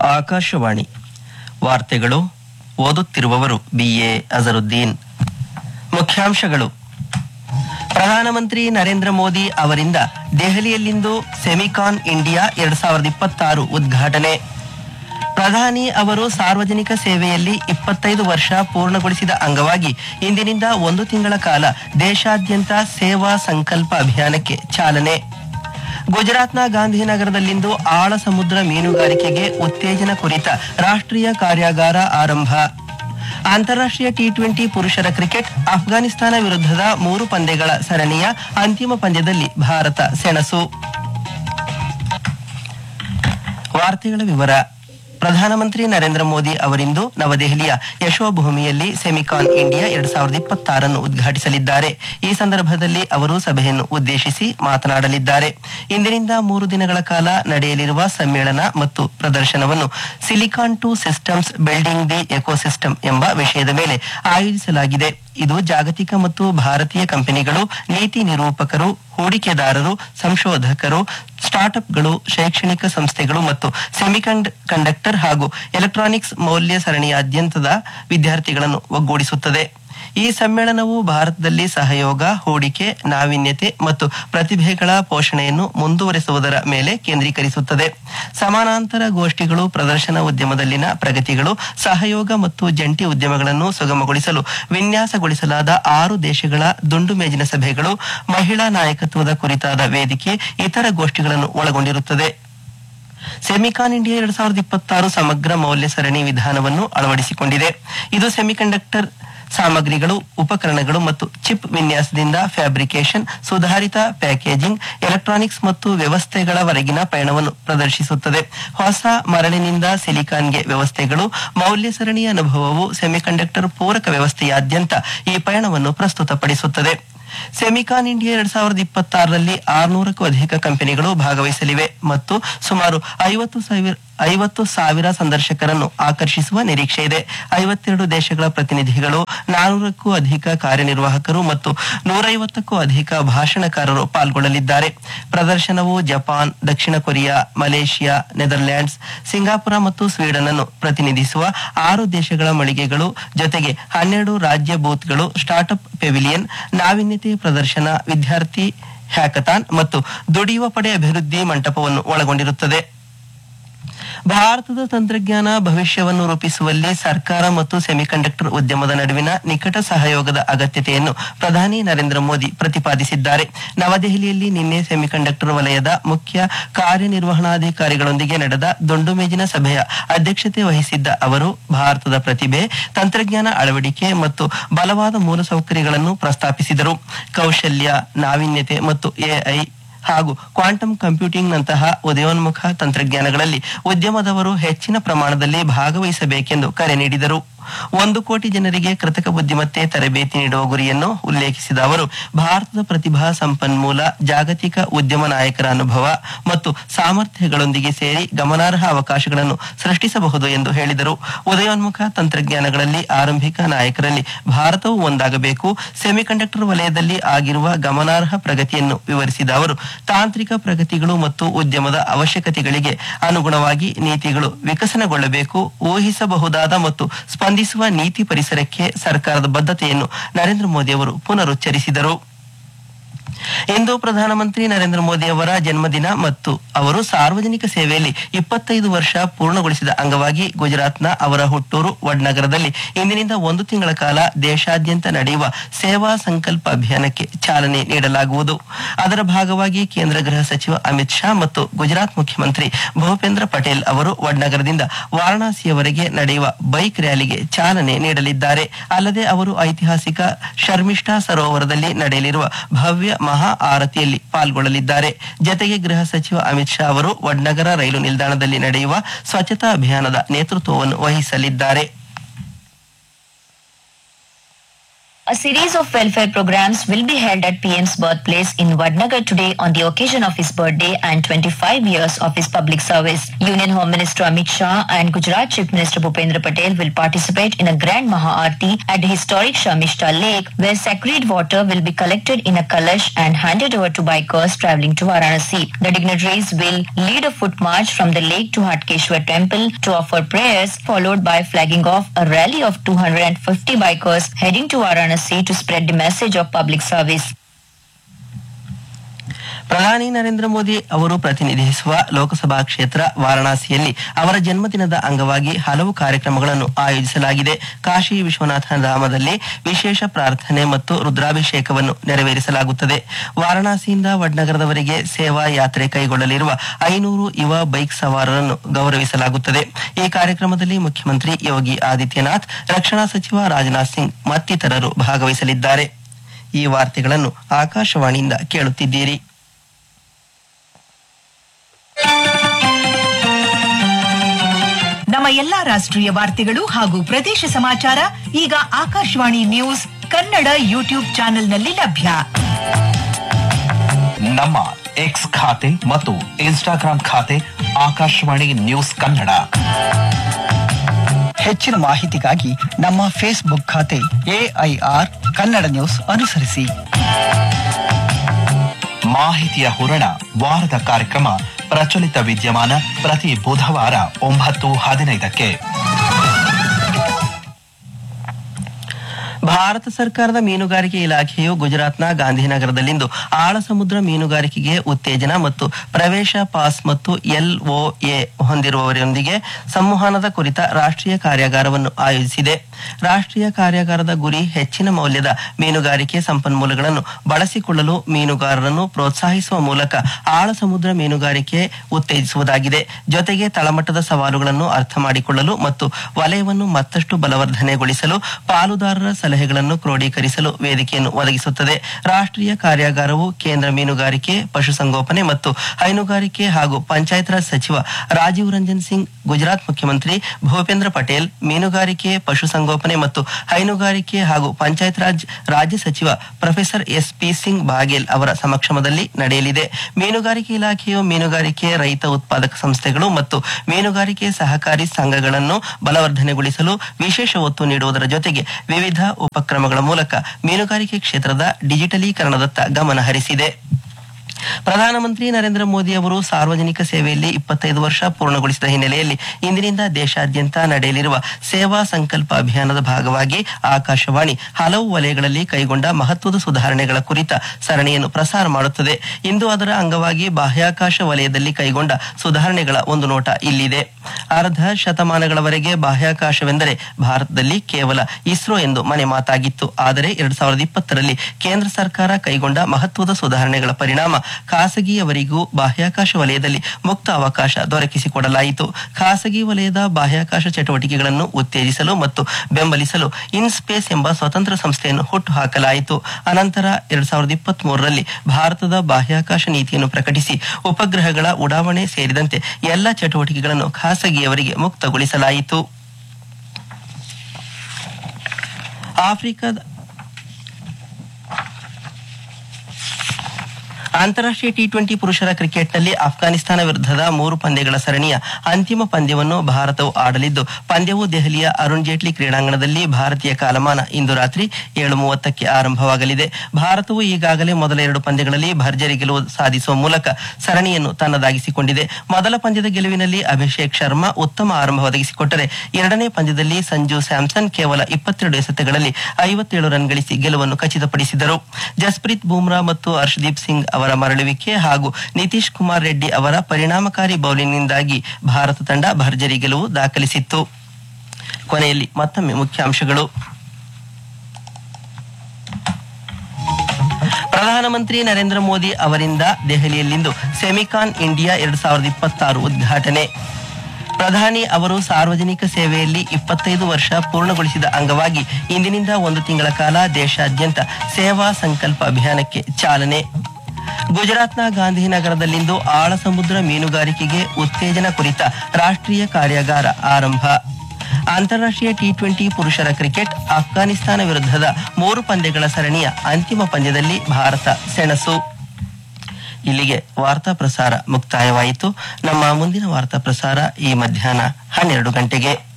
ಆಕಾಶವಾಣಿ ವಾರ್ತೆಗಳು ಓದುತ್ತಿರುವವರು ಬಿಎ ಅಜರುದ್ದೀನ್ ಮುಖ್ಯಾಂಶಗಳು ಪ್ರಧಾನಮಂತ್ರಿ ನರೇಂದ್ರ ಮೋದಿ ಅವರಿಂದ ದೆಹಲಿಯಲ್ಲಿಂದು ಸೆಮಿಕಾನ್ ಇಂಡಿಯಾ ಎರಡ್ ಸಾವಿರದ ಇಪ್ಪತ್ತಾರು ಉದ್ಘಾಟನೆ ಪ್ರಧಾನಿ ಅವರು ಸಾರ್ವಜನಿಕ ಸೇವೆಯಲ್ಲಿ ಇಪ್ಪತ್ತೈದು ವರ್ಷ ಪೂರ್ಣಗೊಳಿಸಿದ ಅಂಗವಾಗಿ ಇಂದಿನಿಂದ ಒಂದು ತಿಂಗಳ ಕಾಲ ದೇಶಾದ್ಯಂತ ಸೇವಾ ಸಂಕಲ್ಪ ಅಭಿಯಾನಕ್ಕೆ ಚಾಲನೆ ಗುಜರಾತ್ನ ಗಾಂಧಿನಗರದಲ್ಲಿಂದು ಆಳ ಸಮುದ್ರ ಮೀನುಗಾರಿಕೆಗೆ ಉತ್ತೇಜನ ಕುರಿತ ರಾಷ್ಟ್ರೀಯ ಕಾರ್ಯಾಗಾರ ಆರಂಭ ಅಂತಾರಾಷ್ಟ್ರೀಯ ಟಿ ಟ್ವೆಂಟಿ ಪುರುಷರ ಕ್ರಿಕೆಟ್ ಅಫ್ಘಾನಿಸ್ತಾನ ವಿರುದ್ಧದ ಮೂರು ಪಂದ್ಯಗಳ ಸರಣಿಯ ಅಂತಿಮ ಪಂದ್ಯದಲ್ಲಿ ಭಾರತ ಸೆಣಸು ವಾರ್ತೆಗಳ ವಿವರ ಪ್ರಧಾನಮಂತ್ರಿ ನರೇಂದ್ರ ಮೋದಿ ಅವರಿಂದು ನವದೆಹಲಿಯ ಯಶೋಭೂಮಿಯಲ್ಲಿ ಸೆಮಿಕಾನ್ ಇಂಡಿಯಾ ಎರಡ್ ಸಾವಿರದ ಇಪ್ಪತ್ತಾರನ್ನು ಉದ್ಘಾಟಿಸಲಿದ್ದಾರೆ ಈ ಸಂದರ್ಭದಲ್ಲಿ ಅವರು ಸಭೆಯನ್ನು ಉದ್ದೇಶಿಸಿ ಮಾತನಾಡಲಿದ್ದಾರೆ ಇಂದಿನಿಂದ ಮೂರು ದಿನಗಳ ಕಾಲ ನಡೆಯಲಿರುವ ಸಮ್ಮೇಳನ ಮತ್ತು ಪ್ರದರ್ಶನವನ್ನು silicon to systems building the ecosystem ಎಂಬ ವಿಷಯದ ಮೇಲೆ ಆಯೋಜಿಸಲಾಗಿದೆ ಇದು ಜಾಗತಿಕ ಮತ್ತು ಭಾರತೀಯ ಕಂಪನಿಗಳು ನೀತಿ ನಿರೂಪಕರು ಹೂಡಿಕೆದಾರರು ಸಂಶೋಧಕರು ಸ್ಟಾರ್ಟ್ಅಪ್ಗಳು ಶೈಕ್ಷಣಿಕ ಸಂಸ್ಥೆಗಳು ಮತ್ತು ಸೆಮಿಕಂಡ್ ಕಂಡಕ್ಟರ್ ಹಾಗೂ ಎಲೆಕ್ಟ್ರಾನಿಕ್ಸ್ ಮೌಲ್ಯ ಸರಣಿಯಾದ್ಯಂತದ ವಿದ್ಯಾರ್ಥಿಗಳನ್ನು ಒಗ್ಗೂಡಿಸುತ್ತದೆ ಈ ಸಮ್ಮೇಳನವು ಭಾರತದಲ್ಲಿ ಸಹಯೋಗ ಹೂಡಿಕೆ ನಾವೀನ್ಯತೆ ಮತ್ತು ಪ್ರತಿಭೆಗಳ ಪೋಷಣೆಯನ್ನು ಮುಂದುವರೆಸುವುದರ ಮೇಲೆ ಕೇಂದ್ರೀಕರಿಸುತ್ತದೆ ಸಮಾನಾಂತರ ಗೋಷ್ಠಿಗಳು ಪ್ರದರ್ಶನ ಉದ್ಯಮದಲ್ಲಿನ ಪ್ರಗತಿಗಳು ಸಹಯೋಗ ಮತ್ತು ಜಂಟಿ ಉದ್ಯಮಗಳನ್ನು ಸುಗಮಗೊಳಿಸಲು ವಿನ್ಯಾಸಗೊಳಿಸಲಾದ ಆರು ದೇಶಗಳ ದುಂಡು ಮೇಜಿನ ಸಭೆಗಳು ಮಹಿಳಾ ನಾಯಕತ್ವದ ಕುರಿತಾದ ವೇದಿಕೆ ಇತರ ಗೋಷ್ಠಿಗಳನ್ನು ಒಳಗೊಂಡಿರುತ್ತದೆ ಸೆಮಿಕಾನ್ ಇಂಡಿಯಾ ಎರಡ್ ಸಾವಿರದ ಇಪ್ಪತ್ತಾರು ಸಮಗ್ರ ಮೌಲ್ಯ ಸರಣಿ ವಿಧಾನವನ್ನು ಅಳವಡಿಸಿಕೊಂಡಿದೆ ಇದು ಸೆಮಿಕಂಡಕ್ಟರ್ ಸಾಮಗ್ರಿಗಳು ಉಪಕರಣಗಳು ಮತ್ತು ಚಿಪ್ ವಿನ್ಯಾಸದಿಂದ ಫ್ಯಾಬ್ರಿಕೇಶನ್ ಸುಧಾರಿತ ಪ್ಯಾಕೇಜಿಂಗ್ ಎಲೆಕ್ಟ್ರಾನಿಕ್ಸ್ ಮತ್ತು ವ್ಯವಸ್ಥೆಗಳವರೆಗಿನ ಪಯಣವನ್ನು ಪ್ರದರ್ಶಿಸುತ್ತದೆ ಹೊಸ ಮರಳಿನಿಂದ ಸಿಲಿಕಾನ್ಗೆ ವ್ಯವಸ್ಥೆಗಳು ಮೌಲ್ಯ ಸರಣಿಯ ಅನುಭವವು ಸೆಮಿಕಂಡಕ್ಟರ್ ಪೂರಕ ವ್ಯವಸ್ಥೆಯಾದ್ಯಂತ ಈ ಪಯಣವನ್ನು ಪ್ರಸ್ತುತಪಡಿಸುತ್ತದೆ ಸೆಮಿಕಾನ್ ಇಂಡಿಯಾ ಎರಡ್ ಸಾವಿರದ ಇಪ್ಪತ್ತಾರರಲ್ಲಿ ಆರ್ನೂರಕ್ಕೂ ಅಧಿಕ ಕಂಪನಿಗಳು ಭಾಗವಹಿಸಲಿವೆ ಮತ್ತು ಸುಮಾರು ಐವತ್ತು ಸಾವಿರ ಐವತ್ತು ಸಾವಿರ ಸಂದರ್ಶಕರನ್ನು ಆಕರ್ಷಿಸುವ ನಿರೀಕ್ಷೆ ಇದೆ ಐವತ್ತೆರಡು ದೇಶಗಳ ಪ್ರತಿನಿಧಿಗಳು ನಾನೂರಕ್ಕೂ ಅಧಿಕ ಕಾರ್ಯನಿರ್ವಾಹಕರು ಮತ್ತು ನೂರೈವತ್ತಕ್ಕೂ ಅಧಿಕ ಭಾಷಣಕಾರರು ಪಾಲ್ಗೊಳ್ಳಲಿದ್ದಾರೆ ಪ್ರದರ್ಶನವು ಜಪಾನ್ ದಕ್ಷಿಣ ಕೊರಿಯಾ ಮಲೇಷಿಯಾ ನೆದರ್ಲ್ಯಾಂಡ್ಸ್ ಸಿಂಗಾಪುರ ಮತ್ತು ಸ್ವೀಡನ್ ಅನ್ನು ಪ್ರತಿನಿಧಿಸುವ ಆರು ದೇಶಗಳ ಮಳಿಗೆಗಳು ಜೊತೆಗೆ ಹನ್ನೆರಡು ರಾಜ್ಯ ಬೂತ್ಗಳು ಸ್ಟಾರ್ಟ್ಅಪ್ ಪೆವಿಲಿಯನ್ ನಾವೀನ್ಯತೆ ಪ್ರದರ್ಶನ ವಿದ್ಯಾರ್ಥಿ ಹ್ಯಾಕಥಾನ್ ಮತ್ತು ದುಡಿಯುವ ಪಡೆ ಅಭಿವೃದ್ಧಿ ಮಂಟಪವನ್ನು ಒಳಗೊಂಡಿರುತ್ತದೆ ಭಾರತದ ತಂತ್ರಜ್ಞಾನ ಭವಿಷ್ಯವನ್ನು ರೂಪಿಸುವಲ್ಲಿ ಸರ್ಕಾರ ಮತ್ತು ಸೆಮಿಕಂಡಕ್ಟರ್ ಉದ್ಯಮದ ನಡುವಿನ ನಿಕಟ ಸಹಯೋಗದ ಅಗತ್ಯತೆಯನ್ನು ಪ್ರಧಾನಿ ನರೇಂದ್ರ ಮೋದಿ ಪ್ರತಿಪಾದಿಸಿದ್ದಾರೆ ನವದೆಹಲಿಯಲ್ಲಿ ನಿನ್ನೆ ಸೆಮಿಕಂಡಕ್ಟರ್ ವಲಯದ ಮುಖ್ಯ ಕಾರ್ಯನಿರ್ವಹಣಾಧಿಕಾರಿಗಳೊಂದಿಗೆ ನಡೆದ ದುಂಡು ಮೇಜಿನ ಸಭೆಯ ಅಧ್ಯಕ್ಷತೆ ವಹಿಸಿದ್ದ ಅವರು ಭಾರತದ ಪ್ರತಿಭೆ ತಂತ್ರಜ್ಞಾನ ಅಳವಡಿಕೆ ಮತ್ತು ಬಲವಾದ ಮೂಲಸೌಕರ್ಯಗಳನ್ನು ಪ್ರಸ್ತಾಪಿಸಿದರು ಕೌಶಲ್ಯ ನಾವೀನ್ಯತೆ ಮತ್ತು ಎಐ ಹಾಗೂ ಕ್ವಾಂಟಮ್ ಕಂಪ್ಯೂಟಿಂಗ್ ನಂತಹ ಉದಯೋನ್ಮುಖ ತಂತ್ರಜ್ಞಾನಗಳಲ್ಲಿ ಉದ್ಯಮದವರು ಹೆಚ್ಚಿನ ಪ್ರಮಾಣದಲ್ಲಿ ಭಾಗವಹಿಸಬೇಕೆಂದು ಕರೆ ನೀಡಿದರು ಒಂದು ಕೋಟಿ ಜನರಿಗೆ ಕೃತಕ ಬುದ್ಧಿಮತ್ತೆ ತರಬೇತಿ ನೀಡುವ ಗುರಿಯನ್ನು ಉಲ್ಲೇಖಿಸಿದ ಅವರು ಭಾರತದ ಪ್ರತಿಭಾ ಸಂಪನ್ಮೂಲ ಜಾಗತಿಕ ಉದ್ಯಮ ನಾಯಕರ ಅನುಭವ ಮತ್ತು ಸಾಮರ್ಥ್ಯಗಳೊಂದಿಗೆ ಸೇರಿ ಗಮನಾರ್ಹ ಅವಕಾಶಗಳನ್ನು ಸೃಷ್ಟಿಸಬಹುದು ಎಂದು ಹೇಳಿದರು ಉದಯೋನ್ಮುಖ ತಂತ್ರಜ್ಞಾನಗಳಲ್ಲಿ ಆರಂಭಿಕ ನಾಯಕರಲ್ಲಿ ಭಾರತವು ಒಂದಾಗಬೇಕು ಸೆಮಿಕಂಡಕ್ಟರ್ ವಲಯದಲ್ಲಿ ಆಗಿರುವ ಗಮನಾರ್ಹ ಪ್ರಗತಿಯನ್ನು ವಿವರಿಸಿದ ಅವರು ತಾಂತ್ರಿಕ ಪ್ರಗತಿಗಳು ಮತ್ತು ಉದ್ಯಮದ ಅವಶ್ಯಕತೆಗಳಿಗೆ ಅನುಗುಣವಾಗಿ ನೀತಿಗಳು ವಿಕಸನಗೊಳ್ಳಬೇಕು ಊಹಿಸಬಹುದಾದ ಮತ್ತು ಸ್ಪಂದಿಸುವ ನೀತಿ ಪರಿಸರಕ್ಕೆ ಸರ್ಕಾರದ ಬದ್ಧತೆಯನ್ನು ನರೇಂದ್ರ ಮೋದಿ ಅವರು ಪುನರುಚ್ಚರಿಸಿದರು ಇಂದು ಪ್ರಧಾನಮಂತ್ರಿ ನರೇಂದ್ರ ಮೋದಿ ಅವರ ಜನ್ಮದಿನ ಮತ್ತು ಅವರು ಸಾರ್ವಜನಿಕ ಸೇವೆಯಲ್ಲಿ ಇಪ್ಪತ್ತೈದು ವರ್ಷ ಪೂರ್ಣಗೊಳಿಸಿದ ಅಂಗವಾಗಿ ಗುಜರಾತ್ನ ಅವರ ಹುಟ್ಟೂರು ವಡ್ನಗರದಲ್ಲಿ ಇಂದಿನಿಂದ ಒಂದು ತಿಂಗಳ ಕಾಲ ದೇಶಾದ್ಯಂತ ನಡೆಯುವ ಸೇವಾ ಸಂಕಲ್ಪ ಅಭಿಯಾನಕ್ಕೆ ಚಾಲನೆ ನೀಡಲಾಗುವುದು ಅದರ ಭಾಗವಾಗಿ ಕೇಂದ್ರ ಗೃಹ ಸಚಿವ ಅಮಿತ್ ಶಾ ಮತ್ತು ಗುಜರಾತ್ ಮುಖ್ಯಮಂತ್ರಿ ಭೂಪೇಂದ್ರ ಪಟೇಲ್ ಅವರು ವಡ್ನಗರದಿಂದ ವಾರಣಾಸಿಯವರೆಗೆ ನಡೆಯುವ ಬೈಕ್ ರ್ಯಾಲಿಗೆ ಚಾಲನೆ ನೀಡಲಿದ್ದಾರೆ ಅಲ್ಲದೆ ಅವರು ಐತಿಹಾಸಿಕ ಶರ್ಮಿಷ್ಠಾ ಸರೋವರದಲ್ಲಿ ನಡೆಯಲಿರುವ ಭವ್ಯ ಮಹಾ ಆರತಿಯಲ್ಲಿ ಪಾಲ್ಗೊಳ್ಳಲಿದ್ದಾರೆ ಜತೆಗೆ ಗೃಹ ಸಚಿವ ಅಮಿತ್ ಶಾ ಅವರು ವಡ್ನಗರ ರೈಲು ನಿಲ್ದಾಣದಲ್ಲಿ ನಡೆಯುವ ಸ್ವಚ್ಛತಾ ಅಭಿಯಾನದ ನೇತೃತ್ವವನ್ನು ವಹಿಸಲಿದ್ದಾರೆ A series of welfare programs will be held at PM's birthplace in Vadnagar today on the occasion of his birthday and 25 years of his public service. Union Home Minister Amit Shah and Gujarat Chief Minister Bhupendra Patel will participate in a grand Mahaarti at the historic Shamishta Lake, where sacred water will be collected in a kalash and handed over to bikers traveling to Varanasi. The dignitaries will lead a foot march from the lake to Hatkeshwar Temple to offer prayers, followed by flagging off a rally of 250 bikers heading to Varanasi to spread the message of public service. ಪ್ರಧಾನಿ ನರೇಂದ್ರ ಮೋದಿ ಅವರು ಪ್ರತಿನಿಧಿಸುವ ಲೋಕಸಭಾ ಕ್ಷೇತ್ರ ವಾರಣಾಸಿಯಲ್ಲಿ ಅವರ ಜನ್ಮದಿನದ ಅಂಗವಾಗಿ ಹಲವು ಕಾರ್ಯಕ್ರಮಗಳನ್ನು ಆಯೋಜಿಸಲಾಗಿದೆ ಕಾಶಿ ವಿಶ್ವನಾಥ ಧಾಮದಲ್ಲಿ ವಿಶೇಷ ಪ್ರಾರ್ಥನೆ ಮತ್ತು ರುದ್ರಾಭಿಷೇಕವನ್ನು ನೆರವೇರಿಸಲಾಗುತ್ತದೆ ವಾರಣಾಸಿಯಿಂದ ವಡ್ನಗರದವರೆಗೆ ಸೇವಾ ಯಾತ್ರೆ ಕೈಗೊಳ್ಳಲಿರುವ ಐನೂರು ಯುವ ಬೈಕ್ ಸವಾರರನ್ನು ಗೌರವಿಸಲಾಗುತ್ತದೆ ಈ ಕಾರ್ಯಕ್ರಮದಲ್ಲಿ ಮುಖ್ಯಮಂತ್ರಿ ಯೋಗಿ ಆದಿತ್ಯನಾಥ್ ರಕ್ಷಣಾ ಸಚಿವ ರಾಜನಾಥ್ ಸಿಂಗ್ ಮತ್ತಿತರರು ಭಾಗವಹಿಸಲಿದ್ದಾರೆ ಈ ವಾರ್ತೆಗಳನ್ನು ಆಕಾಶವಾಣಿಯಿಂದ ಕೇಳುತ್ತಿದ್ದೀರಿ ನಮ್ಮ ಎಲ್ಲಾ ರಾಷ್ಟ್ರೀಯ ವಾರ್ತೆಗಳು ಹಾಗೂ ಪ್ರದೇಶ ಸಮಾಚಾರ ಈಗ ಆಕಾಶವಾಣಿ ನ್ಯೂಸ್ ಕನ್ನಡ ಯೂಟ್ಯೂಬ್ ಚಾನೆಲ್ನಲ್ಲಿ ಲಭ್ಯ ನಮ್ಮ ಎಕ್ಸ್ ಖಾತೆ ಮತ್ತು ಇನ್ಸ್ಟಾಗ್ರಾಂ ಖಾತೆ ಆಕಾಶವಾಣಿ ನ್ಯೂಸ್ ಕನ್ನಡ ಹೆಚ್ಚಿನ ಮಾಹಿತಿಗಾಗಿ ನಮ್ಮ ಫೇಸ್ಬುಕ್ ಖಾತೆ ಎಐಆರ್ ಕನ್ನಡ ನ್ಯೂಸ್ ಅನುಸರಿಸಿ ಮಾಹಿತಿಯ ಹೂರಣ ವಾರದ ಕಾರ್ಯಕ್ರಮ ಪ್ರಚಲಿತ ವಿದ್ಯಮಾನ ಪ್ರತಿ ಬುಧವಾರ ಒಂಬತ್ತು ಹದಿನೈದಕ್ಕೆ ಭಾರತ ಸರ್ಕಾರದ ಮೀನುಗಾರಿಕೆ ಇಲಾಖೆಯು ಗುಜರಾತ್ನ ಗಾಂಧಿನಗರದಲ್ಲಿಂದು ಆಳ ಸಮುದ್ರ ಮೀನುಗಾರಿಕೆಗೆ ಉತ್ತೇಜನ ಮತ್ತು ಪ್ರವೇಶ ಪಾಸ್ ಮತ್ತು ಎಲ್ಒಎ ಹೊಂದಿರುವವರೊಂದಿಗೆ ಸಂವಹನದ ಕುರಿತ ರಾಷ್ಟ್ರೀಯ ಕಾರ್ಯಾಗಾರವನ್ನು ಆಯೋಜಿಸಿದೆ ರಾಷ್ಟ್ರೀಯ ಕಾರ್ಯಾಗಾರದ ಗುರಿ ಹೆಚ್ಚಿನ ಮೌಲ್ಯದ ಮೀನುಗಾರಿಕೆ ಸಂಪನ್ಮೂಲಗಳನ್ನು ಬಳಸಿಕೊಳ್ಳಲು ಮೀನುಗಾರರನ್ನು ಪ್ರೋತ್ಸಾಹಿಸುವ ಮೂಲಕ ಆಳ ಸಮುದ್ರ ಮೀನುಗಾರಿಕೆ ಉತ್ತೇಜಿಸುವುದಾಗಿದೆ ಜೊತೆಗೆ ತಳಮಟ್ಟದ ಸವಾಲುಗಳನ್ನು ಅರ್ಥ ಮಾಡಿಕೊಳ್ಳಲು ಮತ್ತು ವಲಯವನ್ನು ಮತ್ತಷ್ಟು ಬಲವರ್ಧನೆಗೊಳಿಸಲು ಪಾಲುದಾರರ ಸಲಹೆಗಳನ್ನು ಕ್ರೋಢೀಕರಿಸಲು ವೇದಿಕೆಯನ್ನು ಒದಗಿಸುತ್ತದೆ ರಾಷ್ಟ್ರೀಯ ಕಾರ್ಯಾಗಾರವು ಕೇಂದ್ರ ಮೀನುಗಾರಿಕೆ ಪಶುಸಂಗೋಪನೆ ಮತ್ತು ಹೈನುಗಾರಿಕೆ ಹಾಗೂ ಪಂಚಾಯತ್ ರಾಜ್ ಸಚಿವ ರಾಜೀವ್ ರಂಜನ್ ಸಿಂಗ್ ಗುಜರಾತ್ ಮುಖ್ಯಮಂತ್ರಿ ಭೂಪೇಂದ್ರ ಪಟೇಲ್ ಮೀನುಗಾರಿಕೆ ಪಶುಸಂಗೋಪನೆ ಮತ್ತು ಹೈನುಗಾರಿಕೆ ಹಾಗೂ ಪಂಚಾಯತ್ ರಾಜ್ ರಾಜ್ಯ ಸಚಿವ professor S P Singh Baghel ಅವರ ಸಮಕ್ಷಮದಲ್ಲಿ ನಡೆಯಲಿದೆ ಮೀನುಗಾರಿಕೆ ಇಲಾಖೆಯು ಮೀನುಗಾರಿಕೆ ರೈತ ಉತ್ಪಾದಕ ಸಂಸ್ಥೆಗಳು ಮತ್ತು ಮೀನುಗಾರಿಕೆ ಸಹಕಾರಿ ಸಂಘಗಳನ್ನು ಬಲವರ್ಧನೆಗೊಳಿಸಲು ವಿಶೇಷ ಒತ್ತು ನೀಡುವುದರ ಜೊತೆಗೆ ವಿವಿಧ ಉಪಕ್ರಮಗಳ ಮೂಲಕ ಮೀನುಗಾರಿಕೆ ಕ್ಷೇತ್ರದ ಡಿಜಿಟಲೀಕರಣದತ್ತ ಗಮನ ಹರಿಸಿದೆ ಪ್ರಧಾನಮಂತ್ರಿ ನರೇಂದ್ರ ಮೋದಿ ಅವರು ಸಾರ್ವಜನಿಕ ಸೇವೆಯಲ್ಲಿ ಇಪ್ಪತ್ತೈದು ವರ್ಷ ಪೂರ್ಣಗೊಳಿಸಿದ ಹಿನ್ನೆಲೆಯಲ್ಲಿ ಇಂದಿನಿಂದ ದೇಶಾದ್ಯಂತ ನಡೆಯಲಿರುವ ಸೇವಾ ಸಂಕಲ್ಪ ಅಭಿಯಾನದ ಭಾಗವಾಗಿ ಆಕಾಶವಾಣಿ ಹಲವು ವಲಯಗಳಲ್ಲಿ ಕೈಗೊಂಡ ಮಹತ್ವದ ಸುಧಾರಣೆಗಳ ಕುರಿತ ಸರಣಿಯನ್ನು ಪ್ರಸಾರ ಮಾಡುತ್ತದೆ ಇಂದು ಅದರ ಅಂಗವಾಗಿ ಬಾಹ್ಯಾಕಾಶ ವಲಯದಲ್ಲಿ ಕೈಗೊಂಡ ಸುಧಾರಣೆಗಳ ಒಂದು ನೋಟ ಇಲ್ಲಿದೆ ಅರ್ಧ ಶತಮಾನಗಳವರೆಗೆ ಬಾಹ್ಯಾಕಾಶವೆಂದರೆ ಭಾರತದಲ್ಲಿ ಕೇವಲ ಇಸ್ರೋ ಎಂದು ಮನೆ ಮಾತಾಗಿತ್ತು ಆದರೆ ಎರಡ್ ಸಾವಿರದ ಇಪ್ಪತ್ತರಲ್ಲಿ ಕೇಂದ್ರ ಸರ್ಕಾರ ಕೈಗೊಂಡ ಮಹತ್ವದ ಸುಧಾರಣೆಗಳ ಪರಿಣಾಮ ಖಾಸಗಿಯವರಿಗೂ ಬಾಹ್ಯಾಕಾಶ ವಲಯದಲ್ಲಿ ಮುಕ್ತ ಅವಕಾಶ ದೊರಕಿಸಿಕೊಡಲಾಯಿತು ಖಾಸಗಿ ವಲಯದ ಬಾಹ್ಯಾಕಾಶ ಚಟುವಟಿಕೆಗಳನ್ನು ಉತ್ತೇಜಿಸಲು ಮತ್ತು ಬೆಂಬಲಿಸಲು ಇನ್ಸ್ಪೇಸ್ ಎಂಬ ಸ್ವತಂತ್ರ ಸಂಸ್ಥೆಯನ್ನು ಹುಟ್ಟುಹಾಕಲಾಯಿತು ಅನಂತರ ಎರಡ್ ಸಾವಿರದ ಇಪ್ಪತ್ತ್ ಮೂರರಲ್ಲಿ ಭಾರತದ ಬಾಹ್ಯಾಕಾಶ ನೀತಿಯನ್ನು ಪ್ರಕಟಿಸಿ ಉಪಗ್ರಹಗಳ ಉಡಾವಣೆ ಸೇರಿದಂತೆ ಎಲ್ಲ ಚಟುವಟಿಕೆಗಳನ್ನು ಖಾಸಗಿಯವರಿಗೆ ಮುಕ್ತಗೊಳಿಸಲಾಯಿತು ಆಫ್ರಿಕಾದ ಅಂತಾರಾಷ್ಟ್ರೀಯ ಟಿ ಟ್ವೆಂಟಿ ಪುರುಷರ ಕ್ರಿಕೆಟ್ನಲ್ಲಿ ಅಫ್ಘಾನಿಸ್ತಾನ ವಿರುದ್ಧದ ಮೂರು ಪಂದ್ಯಗಳ ಸರಣಿಯ ಅಂತಿಮ ಪಂದ್ಯವನ್ನು ಭಾರತವು ಆಡಲಿದ್ದು ಪಂದ್ಯವು ದೆಹಲಿಯ ಅರುಣ್ ಜೇಟ್ಲಿ ಕ್ರೀಡಾಂಗಣದಲ್ಲಿ ಭಾರತೀಯ ಕಾಲಮಾನ ಇಂದು ರಾತ್ರಿ ಏಳು ಮೂವತ್ತಕ್ಕೆ ಆರಂಭವಾಗಲಿದೆ ಭಾರತವು ಈಗಾಗಲೇ ಮೊದಲ ಎರಡು ಪಂದ್ಯಗಳಲ್ಲಿ ಭರ್ಜರಿ ಗೆಲುವು ಸಾಧಿಸುವ ಮೂಲಕ ಸರಣಿಯನ್ನು ತನ್ನದಾಗಿಸಿಕೊಂಡಿದೆ ಮೊದಲ ಪಂದ್ಯದ ಗೆಲುವಿನಲ್ಲಿ ಅಭಿಷೇಕ್ ಶರ್ಮಾ ಉತ್ತಮ ಆರಂಭ ಒದಗಿಸಿಕೊಟ್ಟರೆ ಎರಡನೇ ಪಂದ್ಯದಲ್ಲಿ ಸಂಜು ಸ್ಯಾಮ್ಸನ್ ಕೇವಲ ಇಪ್ಪತ್ತೆರಡು ಎಸೆತಗಳಲ್ಲಿ ಐವತ್ತೇಳು ರನ್ ಗಳಿಸಿ ಗೆಲುವನ್ನು ಖಚಿತಪಡಿಸಿದರು ಜಸ್ಪ್ರೀತ್ ಬೂಮ್ರಾ ಮತ್ತು ಹರ್ಷದೀಪ್ ಸಿಂಗ್ ಅವರ ಮರಳುವಿಕೆ ಹಾಗೂ ನಿತೀಶ್ ಕುಮಾರ್ ರೆಡ್ಡಿ ಅವರ ಪರಿಣಾಮಕಾರಿ ಬೌಲಿಂಗ್ನಿಂದಾಗಿ ಭಾರತ ತಂಡ ಭರ್ಜರಿ ಗೆಲುವು ದಾಖಲಿಸಿತ್ತು ಕೊನೆಯಲ್ಲಿ ಮತ್ತೊಮ್ಮೆ ಮುಖ್ಯಾಂಶಗಳು ಪ್ರಧಾನಮಂತ್ರಿ ನರೇಂದ್ರ ಮೋದಿ ಅವರಿಂದ ದೆಹಲಿಯಲ್ಲಿಂದು ಸೆಮಿಕಾನ್ ಇಂಡಿಯಾ ಎರಡ್ ಸಾವಿರದ ಇಪ್ಪತ್ತಾರು ಉದ್ಘಾಟನೆ ಪ್ರಧಾನಿ ಅವರು ಸಾರ್ವಜನಿಕ ಸೇವೆಯಲ್ಲಿ ಇಪ್ಪತ್ತೈದು ವರ್ಷ ಪೂರ್ಣಗೊಳಿಸಿದ ಅಂಗವಾಗಿ ಇಂದಿನಿಂದ ಒಂದು ತಿಂಗಳ ಕಾಲ ದೇಶಾದ್ಯಂತ ಸೇವಾ ಸಂಕಲ್ಪ ಅಭಿಯಾನಕ್ಕೆ ಚಾಲನೆ ಗುಜರಾತ್ನ ಗಾಂಧಿನಗರದಲ್ಲಿಂದು ಆಳ ಸಮುದ್ರ ಮೀನುಗಾರಿಕೆಗೆ ಉತ್ತೇಜನ ಕುರಿತ ರಾಷ್ಟ್ರೀಯ ಕಾರ್ಯಾಗಾರ ಆರಂಭ ಅಂತಾರಾಷ್ಟ್ರೀಯ ಟಿ ಟ್ವೆಂಟಿ ಪುರುಷರ ಕ್ರಿಕೆಟ್ ಅಫ್ಘಾನಿಸ್ತಾನ ವಿರುದ್ಧದ ಮೂರು ಪಂದ್ಯಗಳ ಸರಣಿಯ ಅಂತಿಮ ಪಂದ್ಯದಲ್ಲಿ ಭಾರತ ಸೆಣಸು ಇಲ್ಲಿಗೆ ವಾರ್ತಾ ಪ್ರಸಾರ ಮುಕ್ತಾಯವಾಯಿತು ನಮ್ಮ ಮುಂದಿನ ವಾರ್ತಾ ಪ್ರಸಾರ ಈ ಮಧ್ಯಾಹ್ನ ಹನ್ನೆರಡು ಗಂಟೆಗೆ